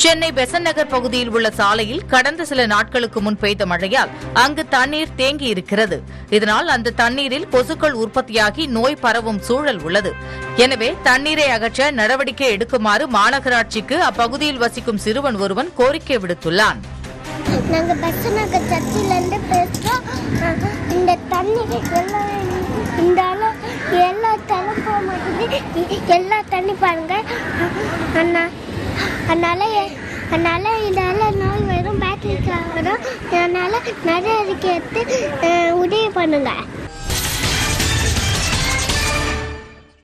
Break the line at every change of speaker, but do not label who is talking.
சென்னை பெசன் நகர் பகுதியில் உள்ள சாலையில் கடந்த சில நாட்களுக்கு முன் பெய்த மழையால் அங்கு தண்ணீர் தேங்கி இருக்கிறது இதனால் அந்த தண்ணீரில் கொசுக்கள் உற்பத்தியாகி நோய் பரவும் சூழல் உள்ளது எனவே தண்ணீரை அகற்ற நடவடிக்கை எடுக்குமாறு மாநகராட்சிக்கு அப்பகுதியில் வசிக்கும் சிறுவன் ஒருவன் கோரிக்கை விடுத்துள்ளான்
நாங்கள் பஸ் நகர் சர்ச்சிலேருந்து பேசுகிறோம் இந்த தண்ணி எல்லாம் இந்த அளவு எல்லா தண்ணி போக மாட்டேங்குது எல்லா தண்ணி பாருங்க அண்ணா அதனால எ- அதனால இதால நோய் வரும் பேட்டரி வரும் அதனால நிறைய அதுக்கு எடுத்து அஹ், உதவி பண்ணுங்க